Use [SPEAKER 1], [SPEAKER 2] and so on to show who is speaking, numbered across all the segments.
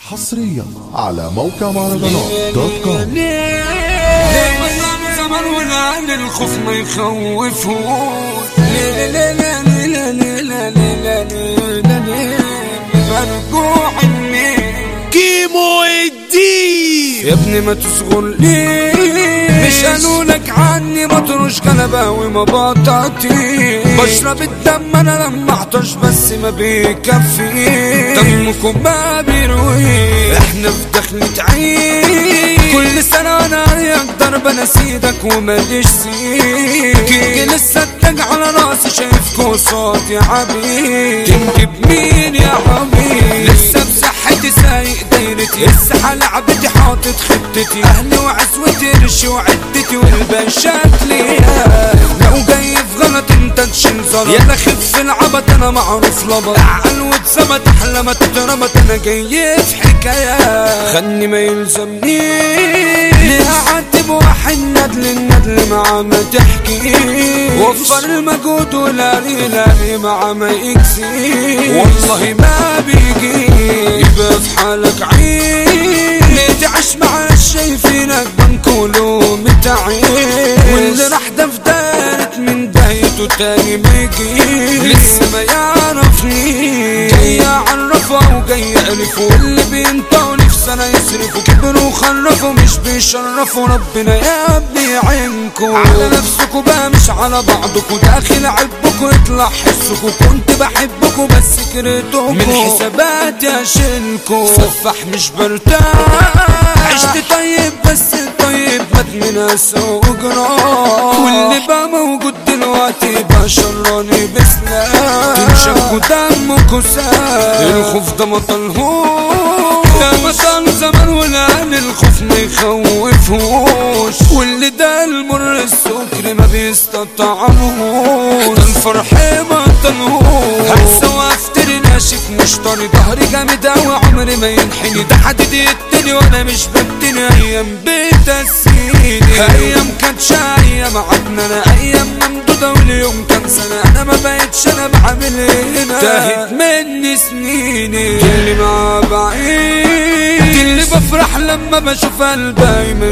[SPEAKER 1] حصريا على موقع مهرجانات دوت كوم
[SPEAKER 2] زمان ولا الخوف ما يخوفهوش لا لا لا لا لا لا لا لا لا لا برجوع
[SPEAKER 3] كيمو الدين
[SPEAKER 2] يا ابني ما تصغر ليه مش قالوا لك عني ما تروش كنباوي ما بطاطي بشرب الدم انا لما اعطش بس ما بيكفي دمكم ما بيروي احنا في دخلة عين كل سنة انا عليك ضرب انا سيدك وماليش سيد كيكي لسه التاج على راسي شايفكوا صوت يا حبيب تنجب مين يا حبيب لسه بصحتي سايق دايرتي لسه لعبتي حاطط خطتي اهلي وعزوتي رشي وعدتي والبان شكلي لو جاي في غلط انت تشيل زلط يلا خف العبط انا معروف لبط اعقل واتسمت احلى ما تترمت انا جاي في حكايه خلني ما يلزمني ليه اعتب واحد ندل الندل مع ما تحكي وفر المجهود ولا لي لا لي مع ما يكسي والله ما بيجي يبقى في حالك عين ليه تعيش مع شايفينك بنكولو متعين واللي راح ده في دارت من دايته تاني ما يجي لسه ما يعرفني جاي اعرفه وجاي اعرفه واللي بينطوني في سنه يصرفوا كبروا وخرفوا مش بيشرفوا ربنا يا ابني عينكم على نفسكوا بقى مش على بعضكوا داخل عبكوا يطلع حسكوا كنت بحبكوا بس كرهتكوا من حساباتي اشيلكوا سفح مش برتاح عشت طيب بس الطيب مات من اسوء جراح واللي بقى موجود دلوقتي بقى شراني بسلاح تنشكوا دمكوا سال الخوف ده ما طلهوش ده ما طال زمان ولا الخوف ما يخوفهوش واللي ده المر السكر ما بيستطعمهوش ده الفرح ما طلهوش هنسى وافتري ناشف مش طري ظهري جامد اوي عمري ما ينحني ده حديد يقتني وانا مش ببتني ايام بتسيني ايام كانت ايام عدنا انا ايام ممدودة واليوم كان سنة انا ما بقتش انا بعمل هنا تاهت مني سنيني اللي مع بعيد اللي بفرح لما بشوف الباقي ما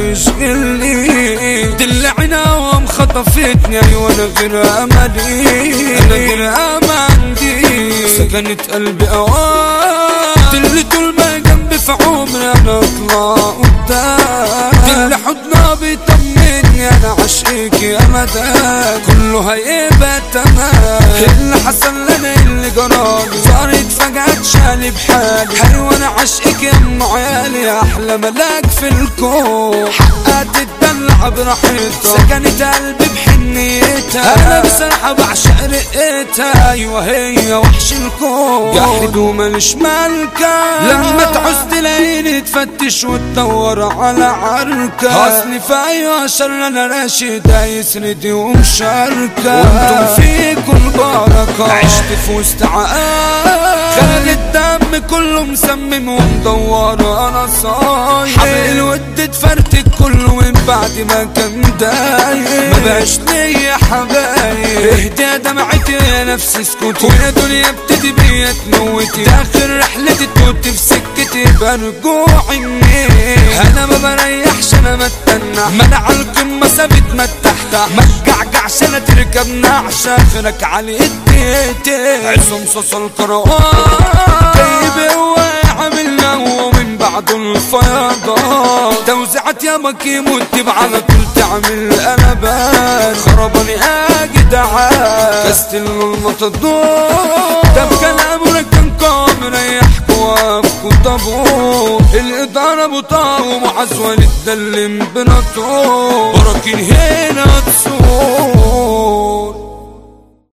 [SPEAKER 2] يشغلني دي اللي عيناهم خطفتني ايوه انا غير املي انا غير املي سكنت قلبي اوقات دي اللي طول ما جنبي في عمري انا اطلع قدام دي اللي حضنها بيطمني انا عشقك يا مدام كله هيبقى تمام اللي حصل لنا اللي جرالي صارت فجأة شالي بحالي ايوه انا عشقك يا ام عيالي احلى ملاك في الكون حقها تتدلع براحتها سكنت قلبي بحنيتها انا بصراحة بعشق رقتها ايوه هي وحش الكون جحد ومالش مالكة لما تعوز تلاقيني تفتش وتدور على عركة اصلي في ايوه شر انا راشد يسندي ومشاركة وانتم فيكم البركة عشت في وسط عقاب خلي الدم كله مسمم ومدور انا صايم حبل الود اتفرتك كله من بعد ما كان دايم ما بقاش ليا حبايب اهدى يا دمعتي يا نفسي اسكتي ويا دنيا ابتدي بيا تموتي اخر رحلتي تموت في سكتي برجوعي منين انا ما بريحش انا بتنح ما انا على القمه ثابت ما تحت ما تجعجعش انا تركب نعش اخرك على ايديتي عصام صوص القرآن طيب هو عاملنا هو من بعده الفيضان توزعت يا مكي متب على طول تعمل قلبان خرباني اجدعان كاستل المطدور ده بكلامه كان قام ريحكوا وقفكوا طابور الاداره بطاقه ومعزوه للدل بنطور براكين هنا تصور